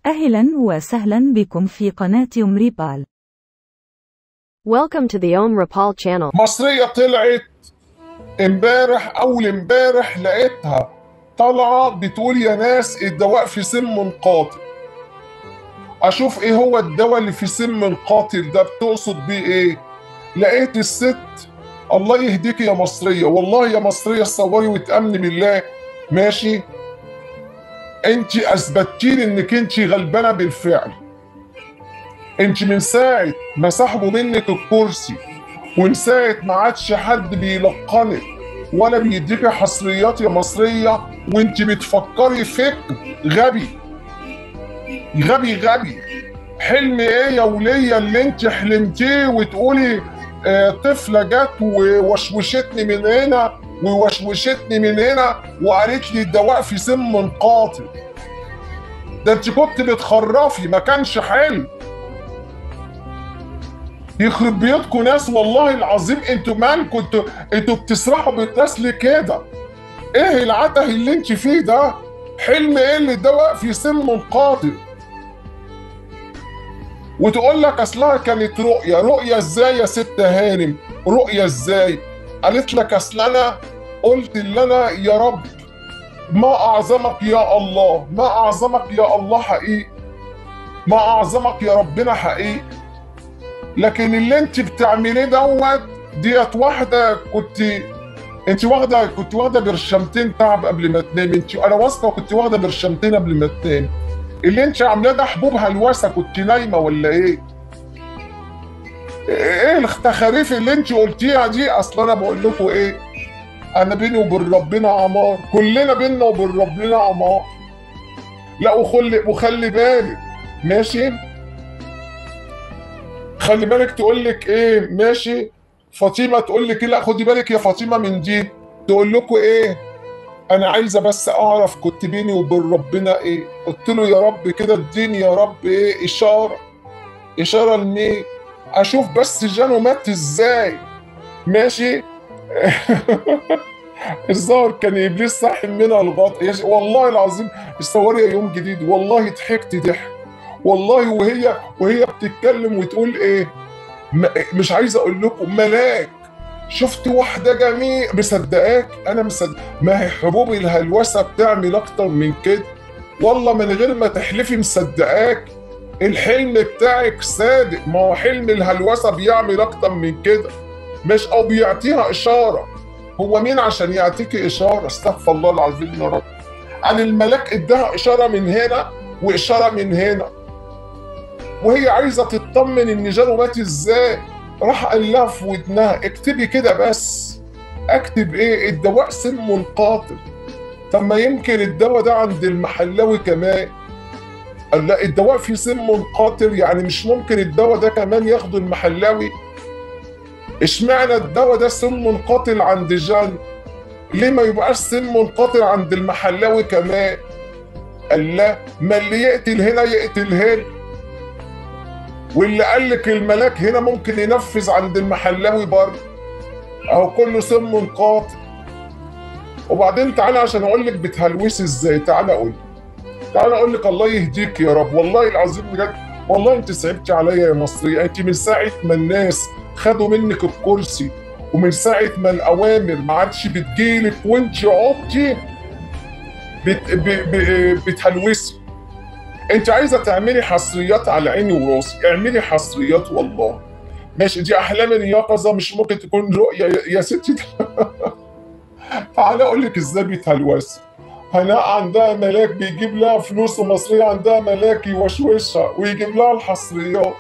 أهلا وسهلا بكم في قناة أمريبال Welcome to the Om Rapal channel. مصرية طلعت امبارح أول امبارح لقيتها طالعة بتقول يا ناس الدواء في سم قاتل أشوف إيه هو الدواء اللي في سم القاتل ده بتقصد بيه إيه لقيت الست الله يهديك يا مصرية والله يا مصرية صوري وتأمني بالله ماشي انت اثبتتيلي انك انت غلبانه بالفعل انت من ساعه ما سحبوا منك الكرسي ومن ساعه ما عادش حد بيلقنك ولا بيديك حصريات يا مصريه وانت بتفكري فكر غبي غبي غبي حلم ايه يا وليه اللي انت حلمتيه وتقولي آه طفله جت ووشوشتني من هنا ووشوشتني من هنا وقالت لي الدواء في سم قاتل ده انت كنت بتخرفي ما كانش حلم يخرب بيوتكم ناس والله العظيم انتوا مالكم انتوا انتوا بتسرحوا بالناس ليه كده ايه العته اللي انت فيه ده حلم ايه اللي الدواء في سم قاتل وتقول لك اصلها كانت رؤيه رؤيه ازاي يا ست هانم رؤيه ازاي قالت لك اصل انا قلت اللي انا يا رب ما اعظمك يا الله ما اعظمك يا الله حقيقي ما اعظمك يا ربنا حقيقي لكن اللي انت بتعمليه دوت ديت واحده كنت انت واخده كنت واخده برشامتين تعب قبل ما تنام انت انا واثقه كنت واخده برشامتين قبل ما تنام اللي انت عاملاه ده حبوب هلوسه كنت نايمه ولا ايه؟ ايه التخاريف اللي انت قلتيها دي اصل انا بقول لكم ايه انا بيني وبين ربنا عمار كلنا بيننا وبين ربنا عمار لا وخلي وخلي بالك ماشي خلي بالك تقول لك ايه ماشي فاطمه تقول لك لا خدي بالك يا فاطمه من دي تقول لكم ايه انا عايزه بس اعرف كنت بيني وبين ربنا ايه قلت له يا رب كده اديني يا رب ايه اشاره اشاره لمين اشوف بس جانو مات ازاي ماشي الظاهر كان ابليس صاحي منها الغط والله العظيم الصوري يوم جديد والله ضحكت ضحك والله وهي وهي بتتكلم وتقول ايه مش عايز اقول لكم ملاك شفت واحدة جميل مصدقاك أنا مصدق ما هي حبوب الهلوسة بتعمل أكتر من كده والله من غير ما تحلفي مصدقاك الحلم بتاعك صادق ما هو حلم الهلوسة بيعمل أكتر من كده مش أو بيعطيها إشارة هو مين عشان يعطيكي إشارة استغفر الله العظيم يا رب عن الملاك إداها إشارة من هنا وإشارة من هنا وهي عايزة تطمن إن جاله مات إزاي راح قال لها في ودنها اكتبي كده بس اكتب ايه الدواء سم قاتل طب ما يمكن الدواء ده عند المحلاوي كمان قال لا الدواء فيه سم قاتل يعني مش ممكن الدواء ده كمان ياخده المحلاوي اشمعنى الدواء ده سم قاتل عند جان ليه ما يبقاش سم قاتل عند المحلاوي كمان قال لا ما اللي يقتل هنا يقتل هنا واللي قال لك الملاك هنا ممكن ينفذ عند المحلاوي برضه اهو كله سم قاتل وبعدين تعالى عشان اقول لك بتهلوسي ازاي تعالى اقول تعالى اقول لك الله يهديك يا رب والله العظيم بجد والله انت صعبتي عليا يا مصريه انت من ساعه ما الناس خدوا منك الكرسي ومن ساعه ما الاوامر ما عادش بتجيلك وانت عبتي بت... ب... ب... بتهلوسي انت عايزه تعملي حصريات على عيني وراسي اعملي حصريات والله ماشي دي احلام اليقظه مش ممكن تكون رؤيه يا ستي تعالى اقول لك ازاي بيتهلوسي هناء عندها ملاك بيجيب لها فلوس ومصريه عندها ملاك يوشوشها ويجيب لها الحصريات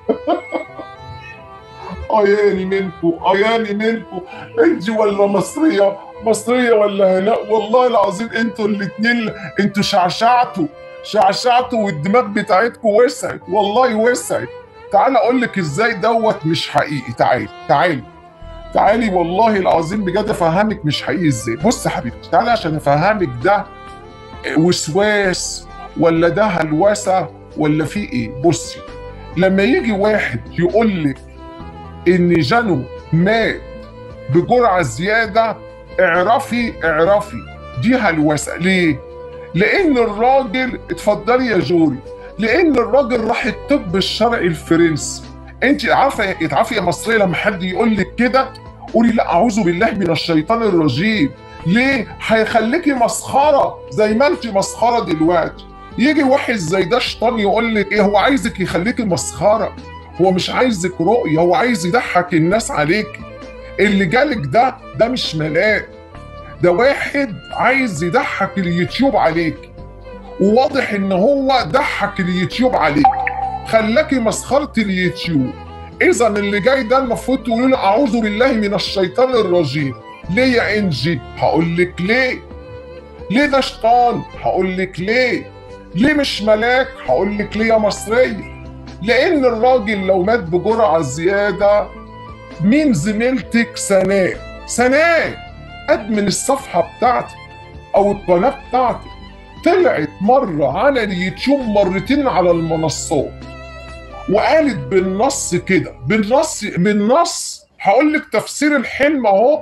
اياني منكو اياني منكو انت ولا مصريه مصريه ولا هناء والله العظيم انتوا الاتنين انتوا شعشعتوا شعشعتوا والدماغ بتاعتكم وسعت والله وسعت تعالى اقول لك ازاي دوت مش حقيقي تعالي تعالي تعالي والله العظيم بجد افهمك مش حقيقي ازاي بص يا حبيبتي تعالي عشان افهمك ده وسواس ولا ده هلوسه ولا في ايه بصي لما يجي واحد يقول لك ان جانو مات بجرعه زياده اعرفي اعرفي دي هلوسه ليه؟ لان الراجل اتفضلي يا جوري لان الراجل راح الطب الشرعي الفرنسي انت عارفه عارفه يا مصريه لما حد يقول لك كده قولي لا اعوذ بالله من الشيطان الرجيم ليه هيخليكي مسخره زي ما انت مسخره دلوقتي يجي واحد زي ده شيطان يقول لك ايه هو عايزك يخليكي مسخره هو مش عايزك رؤيه هو عايز يضحك الناس عليك اللي جالك ده ده مش ملاك ده واحد عايز يضحك اليوتيوب عليك وواضح ان هو ضحك اليوتيوب عليك خلاكي مسخره اليوتيوب اذا اللي جاي ده المفروض تقولوا له اعوذ بالله من الشيطان الرجيم ليه يا انجي هقول لك ليه ليه ده شيطان هقول لك ليه ليه مش ملاك هقول لك ليه يا مصريه لان الراجل لو مات بجرعه زياده مين زميلتك سناء سناء ادمن الصفحه بتاعتي او القناه بتاعتي طلعت مره على اليوتيوب مرتين على المنصات وقالت بالنص كده بالنص بالنص هقول لك تفسير الحلم اهو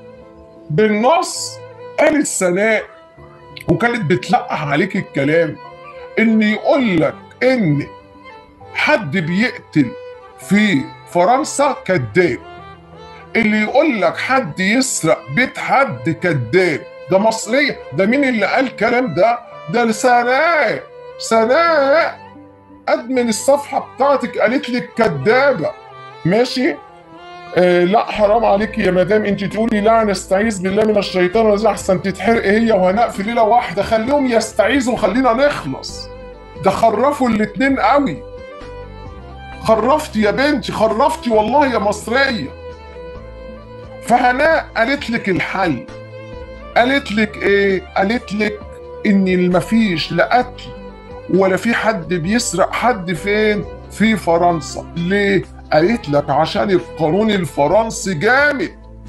بالنص قالت سناء وكانت بتلقح عليك الكلام ان يقول لك ان حد بيقتل في فرنسا كذاب اللي يقول لك حد يسرق بيت حد كذاب ده مصرية ده مين اللي قال الكلام ده ده سناء سناء ادمن الصفحة بتاعتك قالت لك كدابة ماشي آه لا حرام عليك يا مدام انت تقولي لا نستعيذ بالله من الشيطان الرجيم احسن تتحرق هي وهناء في ليله واحده خليهم يستعيذوا خلينا نخلص ده خرفوا الاتنين قوي خرفتي يا بنتي خرفتي والله يا مصريه فهناء قالت لك الحل قالت لك ايه قالت لك ان مفيش لا قتل ولا في حد بيسرق حد فين في فرنسا ليه قالت لك عشان القانون الفرنسي جامد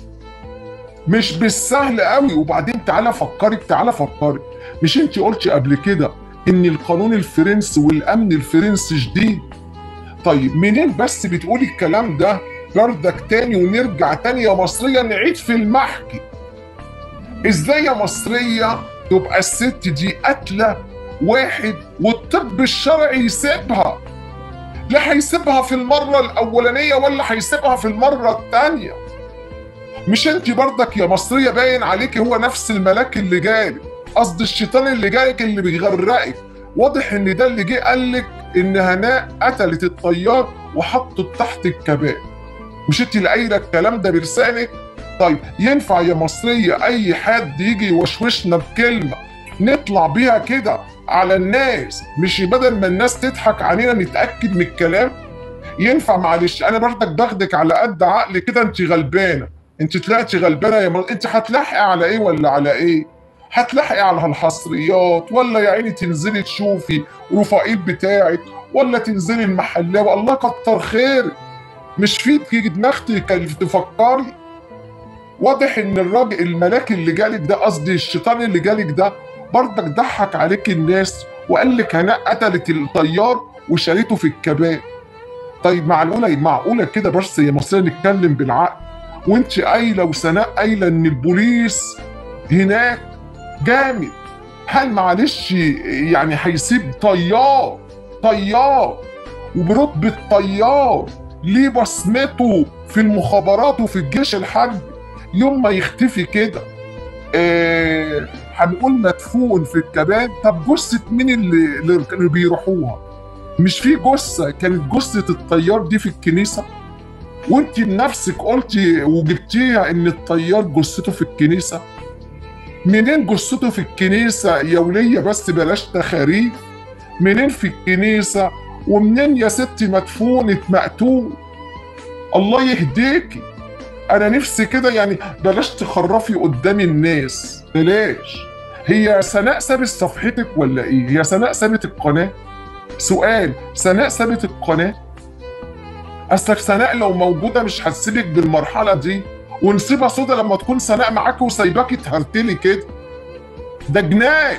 مش بالسهل قوي وبعدين تعالى فكرك تعالى فكرك مش انت قلتي قبل كده ان القانون الفرنسي والامن الفرنسي شديد طيب منين بس بتقولي الكلام ده بردك تاني ونرجع تاني يا مصريه نعيد في المحكي ازاي يا مصريه تبقى الست دي قاتله واحد والطب الشرعي يسيبها لا هيسيبها في المرة الأولانية ولا هيسيبها في المرة الثانية مش انت بردك يا مصرية باين عليك هو نفس الملاك اللي جالك قصد الشيطان اللي جالك اللي بيغرقك واضح ان ده اللي جه قالك ان هناء قتلت الطيار وحطت تحت الكباب مش انت اللي قايله الكلام ده بلسانك طيب ينفع يا مصرية اي حد يجي يوشوشنا بكلمة نطلع بيها كده على الناس مش بدل ما الناس تضحك علينا نتاكد من الكلام ينفع معلش انا برضك باخدك على قد عقل كده انت غلبانه انت طلعتي غلبانه يا مر... انت هتلاحقي على ايه ولا على ايه هتلاحقي على الحصريات ولا يا عيني تنزلي تشوفي رفاقيل بتاعك ولا تنزلي المحلاوي الله كتر خيرك مش في دماغ تفكري واضح ان الراجل الملاك اللي جالك ده قصدي الشيطان اللي جالك ده برضك ضحك عليك الناس وقال لك هناء قتلت الطيار وشالته في الكباب طيب معقوله معقوله كده بس يا مصريه نتكلم بالعقل وانت قايله وسناء قايله ان البوليس هناك جامد هل معلش يعني هيسيب طيار طيار وبرتبه طيار ليه بصمته في المخابرات وفي الجيش الحربي يوم ما يختفي كده آه هنقول مدفون في الكبان طب جثه مين اللي اللي بيروحوها مش في جثه كانت جثه الطيار دي في الكنيسه وانت بنفسك قلتي وجبتيها ان الطيار جثته في الكنيسه منين جثته في الكنيسه يا وليه بس بلاش تخاريف منين في الكنيسه ومنين يا ستي مدفونة مقتول الله يهديكي انا نفسي كده يعني بلاش تخرفي قدام الناس بلاش هي سناء سابت صفحتك ولا ايه هي سناء سابت القناه سؤال سناء سابت القناه اصلك سناء لو موجوده مش هتسيبك بالمرحله دي ونسيبها سودا لما تكون سناء معاك وسايباكي تهرتلي كده ده جنان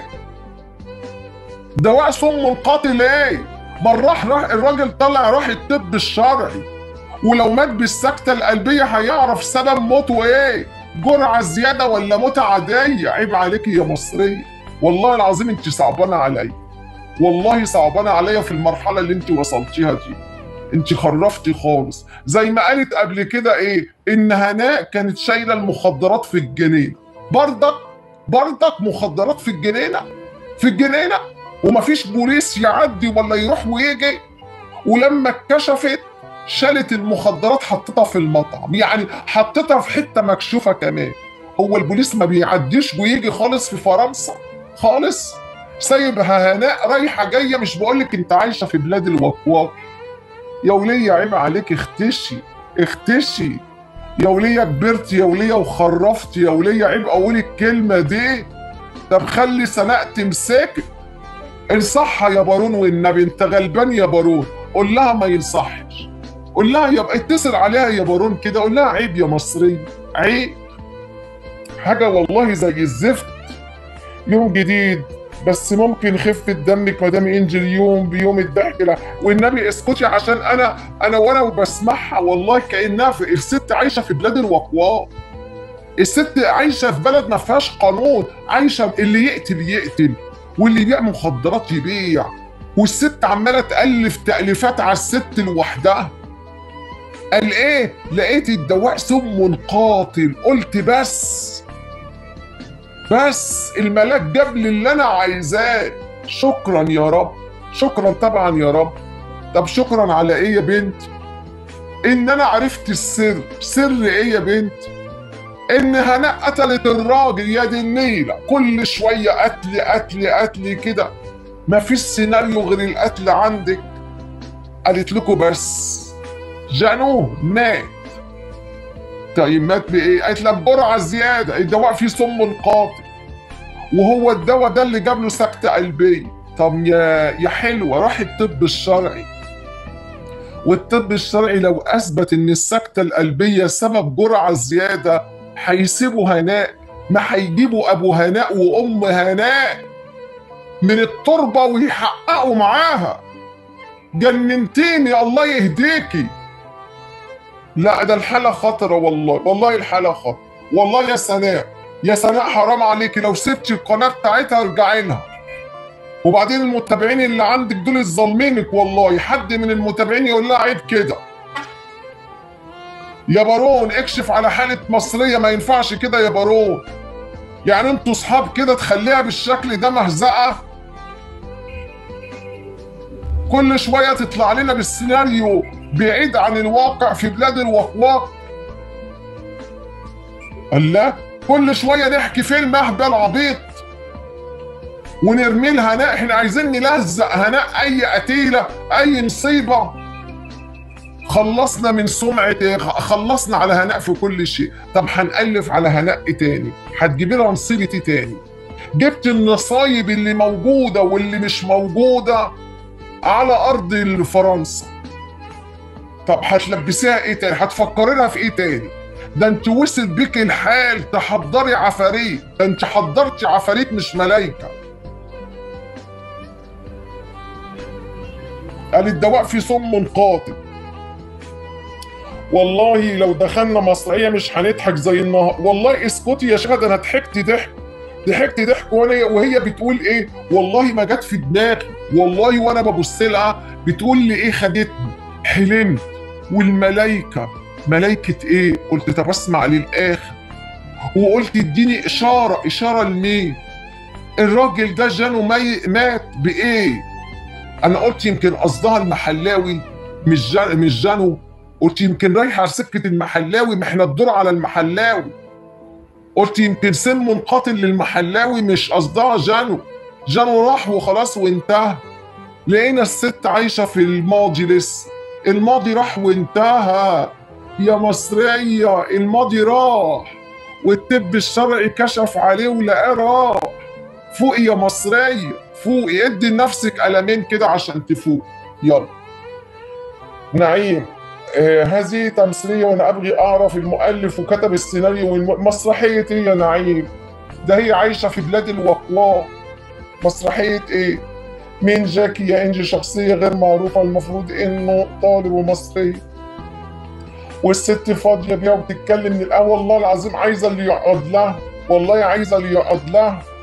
ده وقع سم القاتل ايه راح راح الراجل طلع راح الطب الشرعي ولو مات بالسكتة القلبية هيعرف سبب موته ايه جرعة زيادة ولا موتة عادية عيب عليكي يا مصرية والله العظيم انت صعبانة عليا والله صعبانه عليا في المرحله اللي انت وصلتيها دي انت خرفتي خالص زي ما قالت قبل كده ايه ان هناء كانت شايله المخدرات في الجنينه برضك برضك مخدرات في الجنينه في الجنينه ومفيش بوليس يعدي ولا يروح ويجي ولما اتكشفت شالت المخدرات حطتها في المطعم يعني حطتها في حته مكشوفه كمان هو البوليس ما بيعديش ويجي خالص في فرنسا خالص سايبها هناء رايحه جايه مش بقولك انت عايشه في بلاد الوكواك يا وليه عيب عليك اختشي اختشي يا وليه كبرت يا وليه وخرفت يا وليه عيب اقول الكلمه دي طب خلي سناء تمسكك انصحها يا بارون والنبي انت غلبان يا بارون قول لها ما ينصحش قول لها يبقى اتصل عليها يا بارون كده قول لها عيب يا مصري عيب حاجه والله زي الزفت يوم جديد بس ممكن خفة دمك مدام انجل يوم بيوم الضحك لا والنبي اسكتي عشان انا انا وانا بسمعها والله كانها في الست عايشه في بلاد الوقواء الست عايشه في بلد ما فيهاش قانون عايشه اللي يقتل يقتل واللي يبيع مخدرات يبيع والست عماله تالف تاليفات على الست لوحدها قال ايه لقيت الدواء سم قاتل قلت بس بس الملاك جاب لي اللي انا عايزاه شكرا يا رب شكرا طبعا يا رب طب شكرا على ايه يا بنتي ان انا عرفت السر سر ايه يا بنتي ان هناء قتلت الراجل يا دي النيله كل شويه قتل قتل قتل كده مفيش سيناريو غير القتل عندك قالت لكم بس جانوه مات طيب مات بايه؟ قالت لك جرعه زياده الدواء فيه سم قاتل وهو الدواء ده اللي جاب له سكته قلبيه طب يا يا حلوه راح الطب الشرعي والطب الشرعي لو اثبت ان السكته القلبيه سبب جرعه زياده هيسيبوا هناء ما هيجيبوا ابو هناء وام هناء من التربه ويحققوا معاها جننتيني الله يهديكي لا ده الحالة خطرة والله والله الحالة خطرة والله يا سناء يا سناء حرام عليكي لو سبتي القناة بتاعتها ارجعي لها وبعدين المتابعين اللي عندك دول ظالمينك والله حد من المتابعين يقول لها عيب كده يا بارون اكشف على حالة مصرية ما ينفعش كده يا بارون يعني انتوا صحاب كده تخليها بالشكل ده مهزقة كل شوية تطلع لنا بالسيناريو بعيد عن الواقع في بلاد الوقواق الله كل شوية نحكي فيلم أهبل عبيط ونرمي لها هناء احنا عايزين نلزق هناء أي قتيلة أي مصيبة خلصنا من سمعة خلصنا على هناء في كل شيء طب هنألف على هناء إيه تاني هتجيبي لها نصيبة إيه تاني جبت النصايب اللي موجودة واللي مش موجودة على أرض فرنسا طب هتلبسيها ايه تاني هتفكري لها في ايه تاني ده انت وصل بيك الحال تحضري عفاريت ده انت حضرتي عفاريت مش ملايكه قال الدواء فيه سم قاتل والله لو دخلنا مسرحيه مش هنضحك زي النهار والله اسكتي يا شهد انا ضحكت ضحك ضحكت ضحك وانا وهي بتقول ايه والله ما جت في دماغي والله وانا ببص لها بتقول لي ايه خدتني حلمت والملايكة ملايكة ايه؟ قلت طب اسمع للآخر وقلت اديني إشارة إشارة لمين؟ الراجل ده جانو مي مات بإيه؟ أنا قلت يمكن قصدها المحلاوي مش جان مش جانو قلت يمكن رايحة على سكة المحلاوي ما احنا الدور على المحلاوي قلت يمكن سم قاتل للمحلاوي مش قصدها جانو جانو راح وخلاص وانتهى لقينا الست عايشة في الماضي لسه الماضي راح وانتهى يا مصرية الماضي راح والطب الشرعي كشف عليه ولقاه راح فوقي يا مصرية فوقي ادي لنفسك قلمين كده عشان تفوق يلا نعيم آه هذه تمثيلية وأنا أبغي أعرف المؤلف وكتب السيناريو والمسرحية إيه يا نعيم؟ ده هي عايشة في بلاد الوقواء مسرحية إيه؟ مين جاكي يا إنجي شخصية غير معروفة المفروض إنه طالب ومصري والست فاضية بيها وبتتكلم من الأول والله العظيم عايزة اللي يقعد لها والله عايزة اللي يقعد لها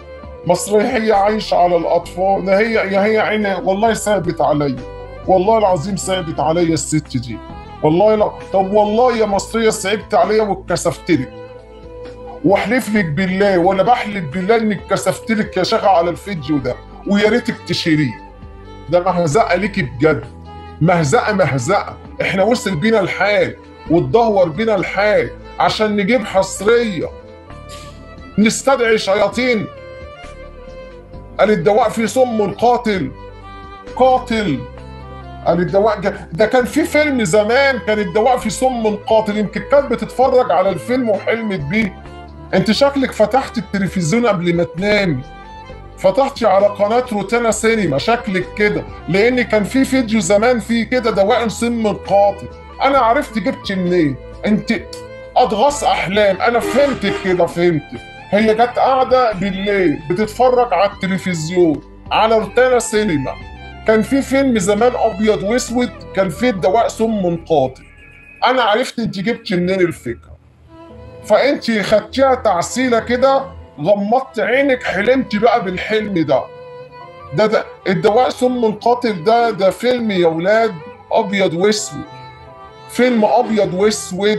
مصرية هي عايشة على الأطفال ده هي يا هي عيني والله ثابت عليا والله العظيم ثابت عليا الست دي والله لا طب والله يا مصرية صعبت عليا واتكسفت لك واحلف لك بالله وانا بحلف بالله انك كسفت لك يا شيخة على الفيديو ده ويا ريتك تشيريه ده مهزقة ليكي بجد مهزقة مهزقة احنا وصل بينا الحال واتدهور بينا الحال عشان نجيب حصرية نستدعي شياطين قال الدواء فيه سم قاتل قاتل قال الدواء جا- ده كان في فيلم زمان كان الدواء فيه سم قاتل يمكن كانت بتتفرج على الفيلم وحلمت بيه انت شكلك فتحت التلفزيون قبل ما تنامي فتحتي على قناة روتانا سينما شكلك كده لان كان في فيديو زمان فيه كده دواء سم قاتل انا عرفت جبت منين انت اضغاث احلام انا فهمتك كده فهمتك هي جت قاعده بالليل بتتفرج على التلفزيون على روتانا سينما كان في فيلم زمان ابيض واسود كان فيه دواء سم قاتل انا عرفت انت جبت منين الفكره فانت خدتيها تعسيله كده غمضت عينك حلمتي بقى بالحلم ده ده ده الدواء سم قاتل ده ده فيلم يا ولاد ابيض واسود فيلم ابيض واسود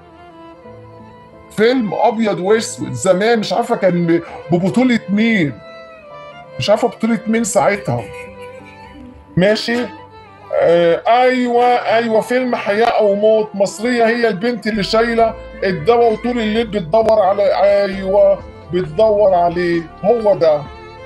فيلم ابيض واسود زمان مش عارفه كان ب- ببطوله مين مش عارفه بطوله مين ساعتها ماشي آه ايوه ايوه فيلم حياه او موت مصريه هي البنت اللي شايله الدواء وطول الليل بتدور على ايوه بتدور عليه هو ده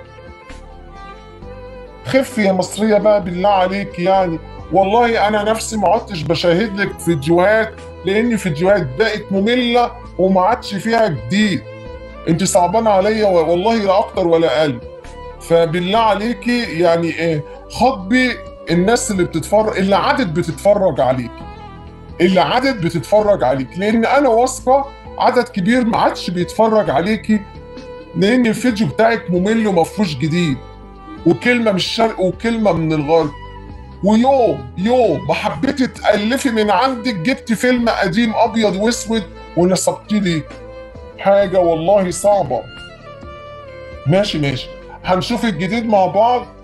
خفي يا مصريه بقى بالله عليك يعني والله انا نفسي ما عدتش بشاهد لك فيديوهات لان فيديوهات بقت ممله وما عادش فيها جديد انت صعبانه عليا والله لا اكتر ولا اقل فبالله عليكي يعني ايه خاطبي الناس اللي بتتفرج اللي عادت بتتفرج عليك اللي عادت بتتفرج عليك لان انا واثقه عدد كبير ما عادش بيتفرج عليكي لان الفيديو بتاعك ممل وما فيهوش جديد وكلمه من الشرق وكلمه من الغرب ويوم يوم ما حبيتي تألفي من عندك جبت فيلم قديم ابيض واسود ونسبتي لي حاجه والله صعبه ماشي ماشي هنشوف الجديد مع بعض